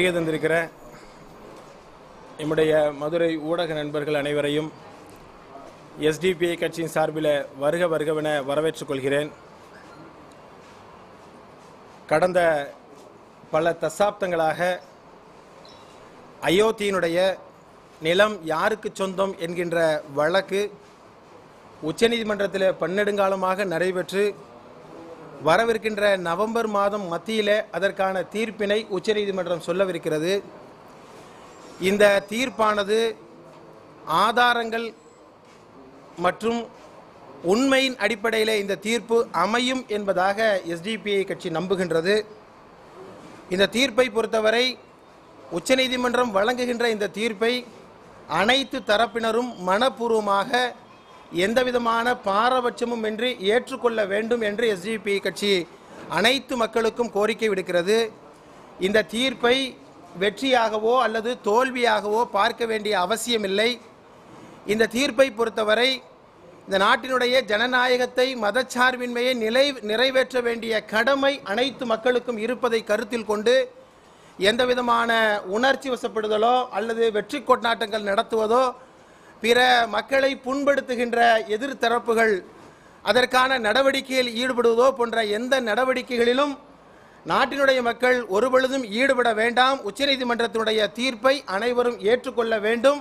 வருகை தந்திருக்கிற நம்முடைய மதுரை ஊடக நண்பர்கள் அனைவரையும் எஸ்டிபிஐ கட்சியின் சார்பில் வருக வருகவென வரவேற்றுக் கொள்கிறேன் கடந்த பல தசாப்தங்களாக அயோத்தியினுடைய நிலம் யாருக்கு சொந்தம் என்கின்ற வழக்கு உச்சநீதிமன்றத்தில் பன்னெடுங்காலமாக நடைபெற்று வரவிருக்கின்ற நவம்பர் மாதம் மத்தியிலே அதற்கான தீர்ப்பினை உச்சநீதிமன்றம் சொல்லவிருக்கிறது இந்த தீர்ப்பானது ஆதாரங்கள் மற்றும் உண்மையின் அடிப்படையில் இந்த தீர்ப்பு அமையும் என்பதாக எஸ்டிபிஐ கட்சி நம்புகின்றது இந்த தீர்ப்பை பொறுத்தவரை உச்சநீதிமன்றம் வழங்குகின்ற இந்த தீர்ப்பை அனைத்து தரப்பினரும் மனப்பூர்வமாக எந்தவிதமான பாரபட்சமும் இன்றி ஏற்றுக்கொள்ள வேண்டும் என்று எஸ்டிபி கட்சி அனைத்து மக்களுக்கும் கோரிக்கை விடுக்கிறது இந்த தீர்ப்பை வெற்றியாகவோ அல்லது தோல்வியாகவோ பார்க்க வேண்டிய அவசியமில்லை இந்த தீர்ப்பை பொறுத்தவரை இந்த நாட்டினுடைய ஜனநாயகத்தை மதச்சார்பின்மையை நிலை நிறைவேற்ற வேண்டிய கடமை அனைத்து மக்களுக்கும் இருப்பதை கருத்தில் கொண்டு எந்த விதமான உணர்ச்சி வசப்படுதலோ அல்லது வெற்றி கொண்டாட்டங்கள் நடத்துவதோ பிற மக்களை புண்படுத்துகின்ற எதிர்த்தரப்புகள் அதற்கான நடவடிக்கையில் ஈடுபடுவதோ போன்ற எந்த நடவடிக்கைகளிலும் நாட்டினுடைய மக்கள் ஒருபொழுதும் ஈடுபட வேண்டாம் உச்சநீதிமன்றத்தினுடைய தீர்ப்பை அனைவரும் ஏற்றுக்கொள்ள வேண்டும்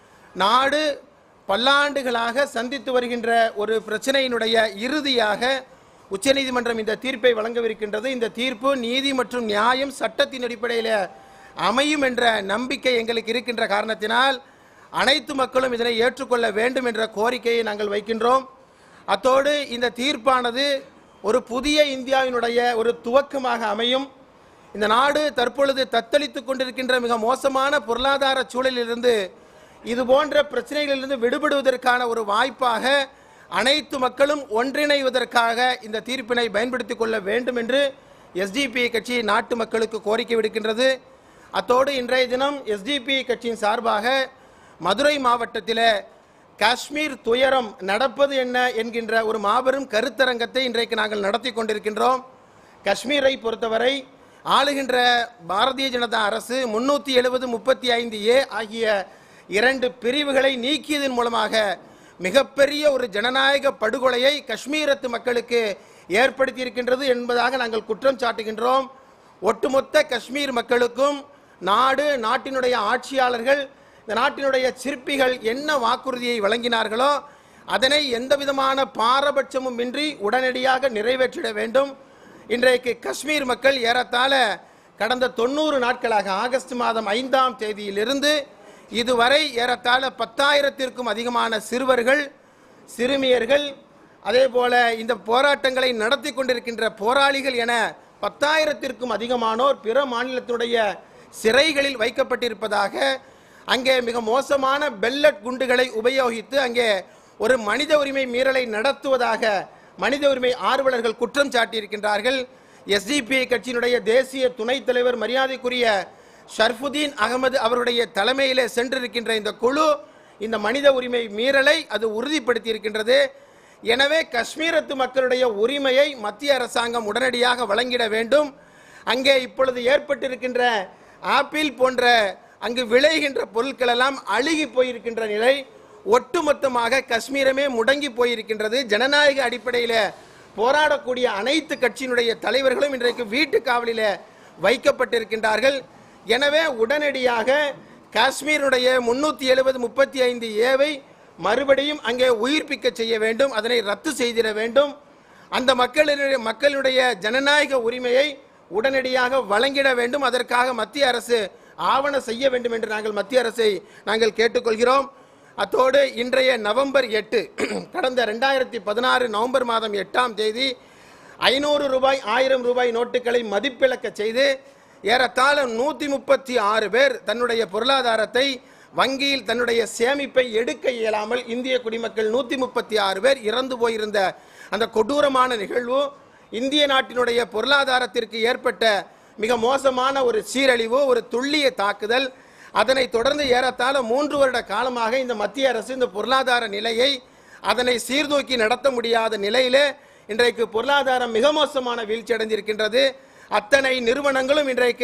நாடு பல்லாண்டுகளாக சந்தித்து வருகின்ற ஒரு பிரச்சனையினுடைய இறுதியாக உச்சநீதிமன்றம் இந்த தீர்ப்பை வழங்கவிருக்கின்றது இந்த தீர்ப்பு நீதி மற்றும் நியாயம் சட்டத்தின் அடிப்படையில் அமையும் என்ற நம்பிக்கை எங்களுக்கு இருக்கின்ற காரணத்தினால் அனைத்து மக்களும் இதனை ஏற்றுக்கொள்ள வேண்டும் என்ற கோரிக்கையை நாங்கள் வைக்கின்றோம் அத்தோடு இந்த தீர்ப்பானது ஒரு புதிய இந்தியாவினுடைய ஒரு துவக்கமாக அமையும் இந்த நாடு தற்பொழுது தத்தளித்துக் கொண்டிருக்கின்ற மிக மோசமான பொருளாதார சூழலிலிருந்து இது போன்ற பிரச்சனைகளிலிருந்து விடுபடுவதற்கான ஒரு வாய்ப்பாக அனைத்து மக்களும் ஒன்றிணைவதற்காக இந்த தீர்ப்பினை பயன்படுத்திக் கொள்ள வேண்டும் என்று எஸ்டிபி கட்சி நாட்டு மக்களுக்கு கோரிக்கை விடுக்கின்றது அத்தோடு இன்றைய தினம் எஸ்டிபி கட்சியின் சார்பாக மதுரை மாவட்டத்தில் காஷ்மீர் துயரம் நடப்பது என்ன என்கின்ற ஒரு மாபெரும் கருத்தரங்கத்தை இன்றைக்கு நாங்கள் நடத்தி கொண்டிருக்கின்றோம் காஷ்மீரை பொறுத்தவரை ஆளுகின்ற பாரதிய ஜனதா அரசு முன்னூற்றி எழுபது முப்பத்தி ஐந்து ஏ ஆகிய இரண்டு பிரிவுகளை நீக்கியதன் மூலமாக மிகப்பெரிய ஒரு ஜனநாயக படுகொலையை காஷ்மீரத்து மக்களுக்கு ஏற்படுத்தி இருக்கின்றது என்பதாக நாங்கள் குற்றம் சாட்டுகின்றோம் ஒட்டுமொத்த காஷ்மீர் மக்களுக்கும் நாடு நாட்டினுடைய ஆட்சியாளர்கள் இந்த நாட்டினுடைய சிற்பிகள் என்ன வாக்குறுதியை வழங்கினார்களோ அதனை எந்த விதமான பாரபட்சமும் இன்றி உடனடியாக நிறைவேற்றிட வேண்டும் இன்றைக்கு காஷ்மீர் மக்கள் ஏறத்தாழ கடந்த தொண்ணூறு நாட்களாக ஆகஸ்ட் மாதம் ஐந்தாம் தேதியிலிருந்து இதுவரை ஏறத்தாழ பத்தாயிரத்திற்கும் அதிகமான சிறுவர்கள் சிறுமியர்கள் அதே போல இந்த போராட்டங்களை நடத்தி கொண்டிருக்கின்ற போராளிகள் என பத்தாயிரத்திற்கும் அதிகமானோர் பிற மாநிலத்தினுடைய சிறைகளில் வைக்கப்பட்டிருப்பதாக அங்கே மிக மோசமான பெல்லட் குண்டுகளை உபயோகித்து அங்கே ஒரு மனித உரிமை மீறலை நடத்துவதாக மனித உரிமை ஆர்வலர்கள் குற்றம் சாட்டியிருக்கின்றார்கள் எஸ்டிபிஐ கட்சியினுடைய தேசிய துணைத் தலைவர் மரியாதைக்குரிய ஷர்ஃபுதீன் அகமது அவருடைய தலைமையிலே சென்றிருக்கின்ற இந்த குழு இந்த மனித உரிமை மீறலை அது உறுதிப்படுத்தி இருக்கின்றது எனவே காஷ்மீரத்து மக்களுடைய உரிமையை மத்திய அரசாங்கம் உடனடியாக வழங்கிட வேண்டும் அங்கே இப்பொழுது ஏற்பட்டிருக்கின்ற ஆப்பிள் போன்ற அங்கு விளைகின்ற பொருட்கள் எல்லாம் அழுகி போயிருக்கின்ற நிலை ஒட்டுமொத்தமாக காஷ்மீரமே முடங்கி போயிருக்கின்றது ஜனநாயக அடிப்படையில் போராடக்கூடிய அனைத்து கட்சியினுடைய தலைவர்களும் இன்றைக்கு வீட்டு காவலில் வைக்கப்பட்டிருக்கின்றார்கள் எனவே உடனடியாக காஷ்மீருடைய முன்னூற்றி எழுபது முப்பத்தி ஐந்து ஏவை மறுபடியும் அங்கே உயிர்ப்பிக்க செய்ய வேண்டும் அதனை ரத்து செய்திட வேண்டும் அந்த மக்களுடைய மக்களுடைய ஜனநாயக உரிமையை உடனடியாக வழங்கிட வேண்டும் அதற்காக மத்திய அரசு ஆவண செய்ய வேண்டும் என்று நாங்கள் மத்திய அரசை நாங்கள் கேட்டுக்கொள்கிறோம் அத்தோடு இன்றைய நவம்பர் எட்டு கடந்த ரெண்டாயிரத்தி பதினாறு நவம்பர் மாதம் எட்டாம் தேதி ஐநூறு ரூபாய் ஆயிரம் ரூபாய் நோட்டுகளை மதிப்பிழக்க செய்து ஏறத்தாழ நூற்றி முப்பத்தி ஆறு பேர் தன்னுடைய பொருளாதாரத்தை வங்கியில் தன்னுடைய சேமிப்பை எடுக்க இயலாமல் இந்திய குடிமக்கள் நூற்றி முப்பத்தி ஆறு பேர் இறந்து போயிருந்த அந்த கொடூரமான நிகழ்வு இந்திய நாட்டினுடைய பொருளாதாரத்திற்கு ஏற்பட்ட மிக மோசமான ஒரு சீரழிவு ஒரு துல்லிய தாக்குதல் அதனை தொடர்ந்து ஏறத்தாழ மூன்று வருட காலமாக இந்த மத்திய அரசு இந்த பொருளாதார நிலையை அதனை சீர்தூக்கி நடத்த முடியாத நிலையிலே இன்றைக்கு பொருளாதாரம் மிக மோசமான வீழ்ச்சி அடைந்திருக்கின்றது அத்தனை நிறுவனங்களும் இன்றைக்கு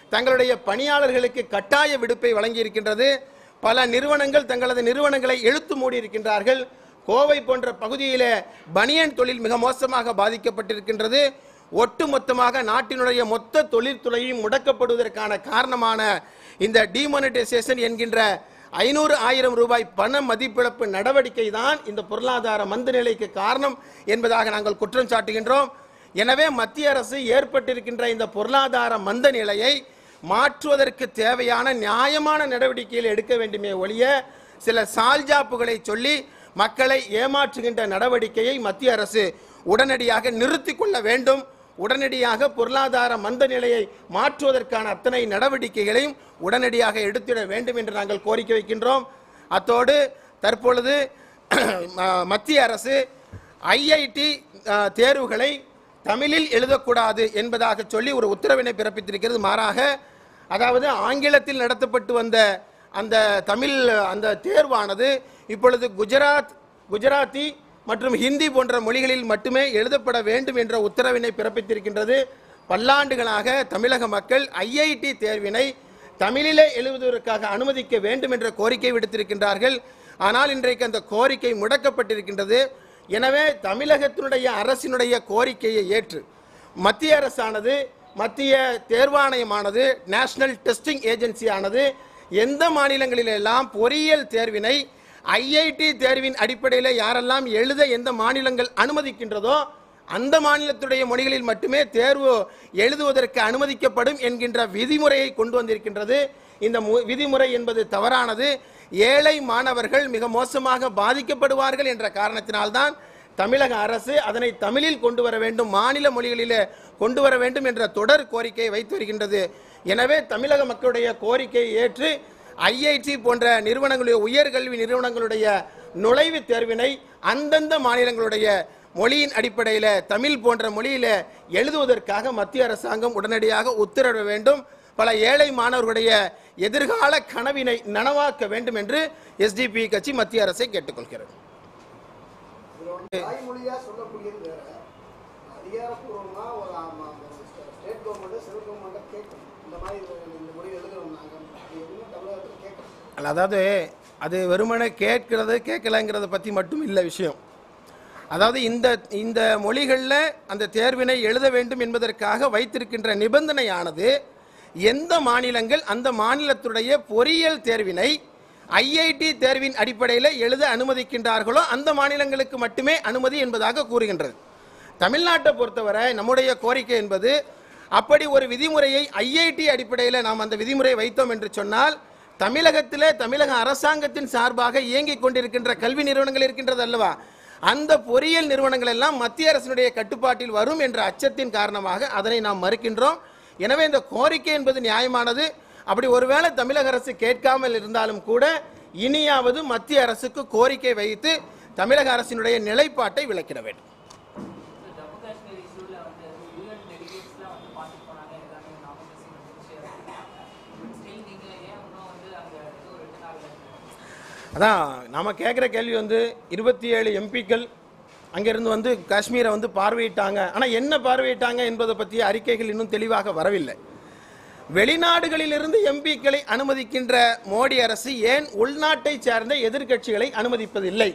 தங்களுடைய பணியாளர்களுக்கு கட்டாய விடுப்பை வழங்கியிருக்கின்றது பல நிறுவனங்கள் தங்களது நிறுவனங்களை இழுத்து மூடி இருக்கின்றார்கள் கோவை போன்ற பகுதியிலே பனியன் தொழில் மிக மோசமாக பாதிக்கப்பட்டிருக்கின்றது ஒட்டுமொத்தமாக நாட்டினுடைய மொத்த தொழில்துறையும் முடக்கப்படுவதற்கான காரணமான இந்த டிமானிட்டைசேஷன் என்கின்ற ஐநூறு ஆயிரம் ரூபாய் பண மதிப்பிழப்பு நடவடிக்கை தான் இந்த பொருளாதார மந்த நிலைக்கு காரணம் என்பதாக நாங்கள் குற்றம் சாட்டுகின்றோம் எனவே மத்திய அரசு ஏற்பட்டிருக்கின்ற இந்த பொருளாதார மந்த நிலையை மாற்றுவதற்கு தேவையான நியாயமான நடவடிக்கைகள் எடுக்க வேண்டுமே ஒழிய சில சால்ஜாப்புகளை சொல்லி மக்களை ஏமாற்றுகின்ற நடவடிக்கையை மத்திய அரசு உடனடியாக நிறுத்திக் கொள்ள வேண்டும் உடனடியாக பொருளாதார மந்த நிலையை மாற்றுவதற்கான அத்தனை நடவடிக்கைகளையும் உடனடியாக எடுத்திட வேண்டும் என்று நாங்கள் கோரிக்கை வைக்கின்றோம் அத்தோடு தற்பொழுது ம- மத்திய அரசு ஐஐடி தேர்வுகளை தமிழில் எழுதக்கூடாது என்பதாக சொல்லி ஒரு உத்தரவினை பிறப்பித்திருக்கிறது மாறாக அதாவது ஆங்கிலத்தில் நடத்தப்பட்டு வந்த அந்த தமிழ் அந்த தேர்வானது இப்பொழுது குஜராத் குஜராத்தி மற்றும் ஹிந்தி போன்ற மொழிகளில் மட்டுமே எழுதப்பட வேண்டும் என்ற உத்தரவினை பிறப்பித்திருக்கின்றது பல்லாண்டுகளாக தமிழக மக்கள் ஐஐடி தேர்வினை தமிழிலே எழுதுவதற்காக அனுமதிக்க வேண்டும் என்ற கோரிக்கை விடுத்திருக்கின்றார்கள் ஆனால் இன்றைக்கு அந்த கோரிக்கை முடக்கப்பட்டிருக்கின்றது எனவே தமிழகத்தினுடைய அரசினுடைய கோரிக்கையை ஏற்று மத்திய அரசானது மத்திய தேர்வாணையமானது நேஷனல் டெஸ்டிங் ஏஜென்சி ஆனது எந்த மாநிலங்களிலெல்லாம் பொறியியல் தேர்வினை ஐஐடி தேர்வின் அடிப்படையில் யாரெல்லாம் எழுத எந்த மாநிலங்கள் அனுமதிக்கின்றதோ அந்த மாநிலத்துடைய மொழிகளில் மட்டுமே தேர்வு எழுதுவதற்கு அனுமதிக்கப்படும் என்கின்ற விதிமுறையை கொண்டு வந்திருக்கின்றது இந்த மு- விதிமுறை என்பது தவறானது ஏழை மாணவர்கள் மிக மோசமாக பாதிக்கப்படுவார்கள் என்ற காரணத்தினால்தான் தமிழக அரசு அதனை தமிழில் கொண்டு வர வேண்டும் மாநில மொழிகளிலே கொண்டு வர வேண்டும் என்ற தொடர் கோரிக்கையை வைத்து வருகின்றது எனவே தமிழக மக்களுடைய கோரிக்கையை ஏற்று ஐஐடி போன்ற நிறுவனங்களுடைய உயர்கல்வி நிறுவனங்களுடைய நுழைவுத் தேர்வினை அந்தந்த மாநிலங்களுடைய மொழியின் அடிப்படையில் தமிழ் போன்ற மொழியில எழுதுவதற்காக மத்திய அரசாங்கம் உடனடியாக உத்தரவிட வேண்டும் பல ஏழை மாணவர்களுடைய எதிர்கால கனவினை நனவாக்க வேண்டும் என்று எஸ்டிபி கட்சி மத்திய அரசை கேட்டுக்கொள்கிறது தாய்மொழியா சொல்லக்கூடியது வேற அதிகாரப்பூர்வமா ஒரு ஆமா, ஒரு ஸ்டேட் கவர்மெண்ட் சென்ட்ரல் கவர்மெண்ட் கேட்கணும் இந்த மாதிரி இது- இந்த மொழி எழுதுறோம் நாங்க அது எதுவும் தமிழகத்தில் கேட்கணும் அதாவது அது வெறுமனே கேட்கிறது கேட்கலங்கிறத பற்றி மட்டும் இல்லை விஷயம் அதாவது இந்த இந்த மொழிகளில் அந்த தேர்வினை எழுத வேண்டும் என்பதற்காக வைத்திருக்கின்ற நிபந்தனையானது எந்த மாநிலங்கள் அந்த மாநிலத்துடைய பொறியியல் தேர்வினை ஐஐடி தேர்வின் அடிப்படையில் எழுத அனுமதிக்கின்றார்களோ அந்த மாநிலங்களுக்கு மட்டுமே அனுமதி என்பதாக கூறுகின்றது தமிழ்நாட்டை பொறுத்தவரை நம்முடைய கோரிக்கை என்பது அப்படி ஒரு விதிமுறையை ஐஐடி அடிப்படையில் நாம் அந்த விதிமுறையை வைத்தோம் என்று சொன்னால் தமிழகத்திலே தமிழக அரசாங்கத்தின் சார்பாக இயங்கிக் கொண்டிருக்கின்ற கல்வி நிறுவனங்கள் இருக்கின்றது அல்லவா அந்த பொறியியல் நிறுவனங்கள் எல்லாம் மத்திய அரசினுடைய கட்டுப்பாட்டில் வரும் என்ற அச்சத்தின் காரணமாக அதனை நாம் மறுக்கின்றோம் எனவே இந்த கோரிக்கை என்பது நியாயமானது அப்படி ஒருவேளை தமிழக அரசு கேட்காமல் இருந்தாலும் கூட இனியாவது மத்திய அரசுக்கு கோரிக்கை வைத்து தமிழக அரசினுடைய நிலைப்பாட்டை விளக்கிட வேண்டும் ஜம்மு காஷ்மீர் இஷ்யூவில் வந்து யூஎன் டெலிகேட்ஸ்லாம் வந்து பார்த்துட்டு போனாங்க எல்லாமே நாம பேசி பட் ஸ்டில் நீங்கள் ஏன் இன்னும் வந்து அங்கே எதுவும் ரிட்டன் ஆகலை அதான் நாம கேட்குற கேள்வி வந்து இருபத்தி ஏழு எம்பிக்கள் அங்கிருந்து வந்து காஷ்மீரை வந்து பார்வையிட்டாங்க ஆனால் என்ன பார்வையிட்டாங்க என்பதை பற்றிய அறிக்கைகள் இன்னும் தெளிவாக வரவில்லை வெளிநாடுகளிலிருந்து எம்பிக்களை அனுமதிக்கின்ற மோடி அரசு ஏன் உள்நாட்டை சேர்ந்த எதிர்க்கட்சிகளை அனுமதிப்பதில்லை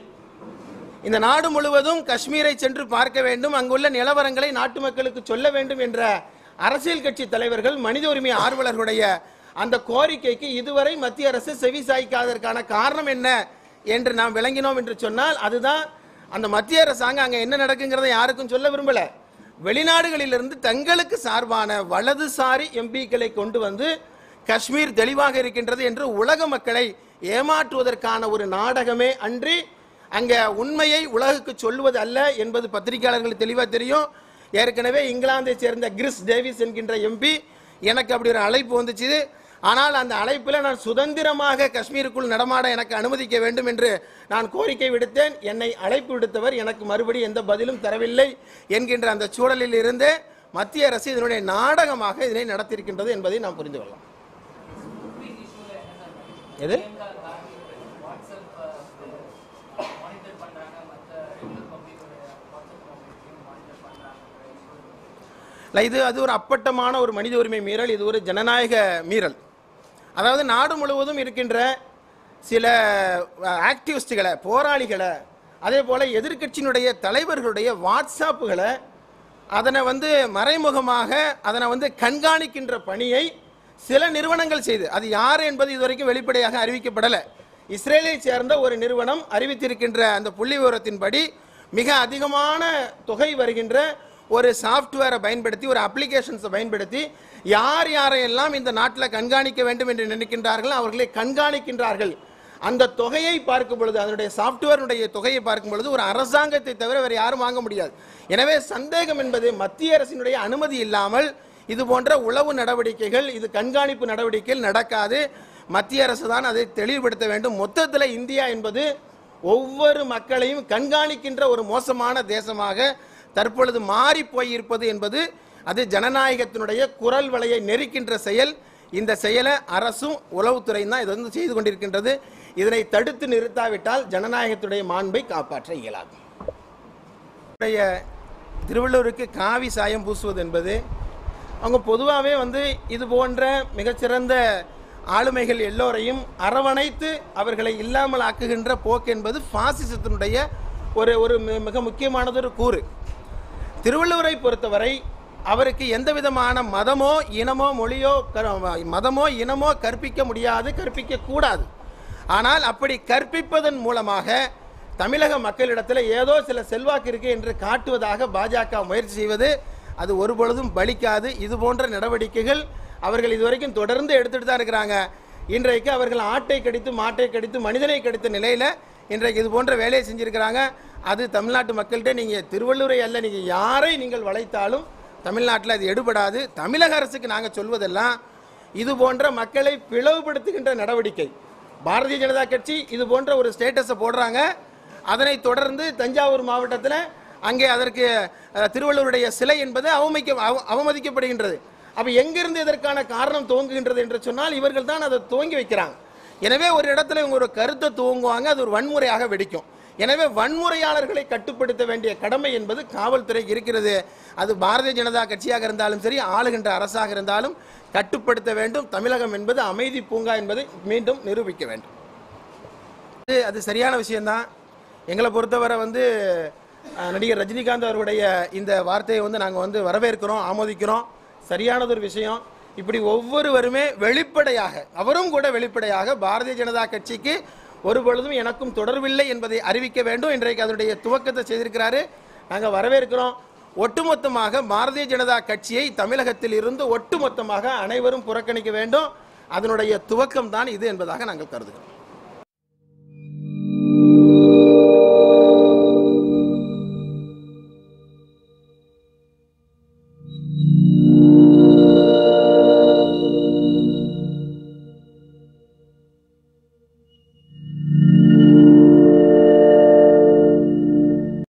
இந்த நாடு முழுவதும் காஷ்மீரை சென்று பார்க்க வேண்டும் அங்குள்ள நிலவரங்களை நாட்டு மக்களுக்கு சொல்ல வேண்டும் என்ற அரசியல் கட்சி தலைவர்கள் மனித உரிமை ஆர்வலர்களுடைய அந்த கோரிக்கைக்கு இதுவரை மத்திய அரசு செவி சாய்க்காததற்கான காரணம் என்ன என்று நாம் விளங்கினோம் என்று சொன்னால் அதுதான் அந்த மத்திய அரசாங்கம் அங்கே என்ன நடக்குங்கிறத யாருக்கும் சொல்ல விரும்பல வெளிநாடுகளிலிருந்து தங்களுக்கு சார்பான வலதுசாரி எம்பிக்களை கொண்டு வந்து காஷ்மீர் தெளிவாக இருக்கின்றது என்று உலக மக்களை ஏமாற்றுவதற்கான ஒரு நாடகமே அன்றி அங்க உண்மையை உலகுக்கு சொல்லுவது அல்ல என்பது பத்திரிகையாளர்களுக்கு தெளிவாக தெரியும் ஏற்கனவே இங்கிலாந்தை சேர்ந்த கிறிஸ் டேவிஸ் என்கின்ற எம்பி எனக்கு அப்படி ஒரு அழைப்பு வந்துச்சு ஆனால் அந்த அழைப்பில் நான் சுதந்திரமாக காஷ்மீருக்குள் நடமாட எனக்கு அனுமதிக்க வேண்டும் என்று நான் கோரிக்கை விடுத்தேன் என்னை அழைப்பு விடுத்தவர் எனக்கு மறுபடி எந்த பதிலும் தரவில்லை என்கின்ற அந்த சூழலில் இருந்து மத்திய அரசு இதனுடைய நாடகமாக இதனை நடத்தியிருக்கின்றது என்பதை நாம் புரிந்து கொள்ளலாம் எது வாட்ஸ்அப் மானிட்டர் பண்ணுறாங்க மற்ற ரெகுலர் பப்ளிக்கோட வாட்ஸ்அப் பப்ளிக்கையும் மானிட்டர் பண்ணுறாங்க இல்லை இது அது ஒரு அப்பட்டமான ஒரு மனித உரிமை மீறல் இது ஒரு ஜனநாயக மீறல் அதாவது நாடு முழுவதும் இருக்கின்ற சில ஆக்டிவிஸ்டுகளை போராளிகளை அதே போல் எதிர்க்கட்சியினுடைய தலைவர்களுடைய வாட்ஸ்அப்புகளை அதனை வந்து மறைமுகமாக அதனை வந்து கண்காணிக்கின்ற பணியை சில நிறுவனங்கள் செய்து அது யார் என்பது இதுவரைக்கும் வெளிப்படையாக அறிவிக்கப்படலை இஸ்ரேலை சேர்ந்த ஒரு நிறுவனம் அறிவித்திருக்கின்ற அந்த புள்ளி விவரத்தின்படி மிக அதிகமான தொகை வருகின்ற ஒரு சாஃப்ட்வேரை பயன்படுத்தி ஒரு அப்ளிகேஷன்ஸை பயன்படுத்தி யார் யாரையெல்லாம் இந்த நாட்டில் கண்காணிக்க வேண்டும் என்று நினைக்கின்றார்கள் அவர்களை கண்காணிக்கின்றார்கள் அந்த தொகையை பார்க்கும் பொழுது அதனுடைய சாஃப்ட்வேருடைய தொகையை பார்க்கும் பொழுது ஒரு அரசாங்கத்தை தவிர வேறு யாரும் வாங்க முடியாது எனவே சந்தேகம் என்பது மத்திய அரசினுடைய அனுமதி இல்லாமல் இது போன்ற உளவு நடவடிக்கைகள் இது கண்காணிப்பு நடவடிக்கைகள் நடக்காது மத்திய அரசு தான் அதை தெளிவுபடுத்த வேண்டும் மொத்தத்தில் இந்தியா என்பது ஒவ்வொரு மக்களையும் கண்காணிக்கின்ற ஒரு மோசமான தேசமாக தற்பொழுது மாறி போயிருப்பது என்பது அது ஜனநாயகத்தினுடைய குரல் வலையை நெரிக்கின்ற செயல் இந்த செயலை அரசும் உளவுத்துறையும் தான் இதை வந்து செய்து கொண்டிருக்கின்றது இதனை தடுத்து நிறுத்தாவிட்டால் ஜனநாயகத்துடைய மாண்பை காப்பாற்ற இயலாது உடைய திருவள்ளூருக்கு காவி சாயம் பூசுவது என்பது அவங்க பொதுவாகவே வந்து இது போன்ற மிகச்சிறந்த ஆளுமைகள் எல்லோரையும் அரவணைத்து அவர்களை இல்லாமல் ஆக்குகின்ற போக்கு என்பது பாசிசத்தினுடைய ஒரு ஒரு மி- மிக முக்கியமானதொரு கூறு திருவள்ளுவரை பொறுத்தவரை அவருக்கு எந்த விதமான மதமோ இனமோ மொழியோ க- மதமோ இனமோ கற்பிக்க முடியாது கற்பிக்க கூடாது ஆனால் அப்படி கற்பிப்பதன் மூலமாக தமிழக மக்களிடத்தில் ஏதோ சில செல்வாக்கு இருக்கு என்று காட்டுவதாக பாஜக முயற்சி செய்வது அது ஒருபொழுதும் பலிக்காது இது போன்ற நடவடிக்கைகள் அவர்கள் இதுவரைக்கும் தொடர்ந்து எடுத்துட்டு தான் இருக்கிறாங்க இன்றைக்கு அவர்கள் ஆட்டை கடித்து மாட்டை கடித்து மனிதனை கடித்த நிலையில் இன்றைக்கு இது போன்ற வேலையை செஞ்சிருக்கிறாங்க அது தமிழ்நாட்டு மக்கள்கிட்ட நீங்கள் திருவள்ளூரை அல்ல நீங்கள் யாரை நீங்கள் வளைத்தாலும் தமிழ்நாட்டில் அது எடுபடாது தமிழக அரசுக்கு நாங்கள் சொல்வதெல்லாம் இது போன்ற மக்களை பிளவுபடுத்துகின்ற நடவடிக்கை பாரதிய ஜனதா கட்சி இது போன்ற ஒரு ஸ்டேட்டஸை போடுறாங்க அதனை தொடர்ந்து தஞ்சாவூர் மாவட்டத்தில் அங்கே அதற்கு அஹ், திருவள்ளுவருடைய சிலை என்பது அவமதிக்க அவ- அவமதிக்கப்படுகின்றது அப்போ எங்கிருந்து இதற்கான காரணம் துவங்குகின்றது என்று சொன்னால் இவர்கள் தான் அதை துவங்கி வைக்கிறாங்க எனவே ஒரு இடத்துல இவங்க ஒரு கருத்தை துவங்குவாங்க அது ஒரு வன்முறையாக வெடிக்கும் எனவே வன்முறையாளர்களை கட்டுப்படுத்த வேண்டிய கடமை என்பது காவல்துறைக்கு இருக்கிறது அது பாரதிய ஜனதா கட்சியாக இருந்தாலும் சரி ஆளுகின்ற அரசாக இருந்தாலும் கட்டுப்படுத்த வேண்டும் தமிழகம் என்பது அமைதி பூங்கா என்பதை மீண்டும் நிரூபிக்க வேண்டும் அது அது சரியான விஷயம்தான் எங்களை பொறுத்தவரை வந்து அஹ், நடிகர் ரஜினிகாந்த் அவருடைய இந்த வார்த்தையை வந்து நாங்கள் வந்து வரவேற்கிறோம் ஆமோதிக்கிறோம் சரியானது ஒரு விஷயம் இப்படி ஒவ்வொருவருமே வெளிப்படையாக அவரும் கூட வெளிப்படையாக பாரதிய ஜனதா கட்சிக்கு ஒரு பொழுதும் எனக்கும் தொடர்பில்லை என்பதை அறிவிக்க வேண்டும் இன்றைக்கு அதனுடைய துவக்கத்தை செய்திருக்கிறாரு நாங்கள் வரவேற்கிறோம் ஒட்டுமொத்தமாக பாரதிய ஜனதா கட்சியை தமிழகத்தில் இருந்து ஒட்டுமொத்தமாக அனைவரும் புறக்கணிக்க வேண்டும் அதனுடைய துவக்கம் தான் இது என்பதாக நாங்கள் கருதுகிறோம்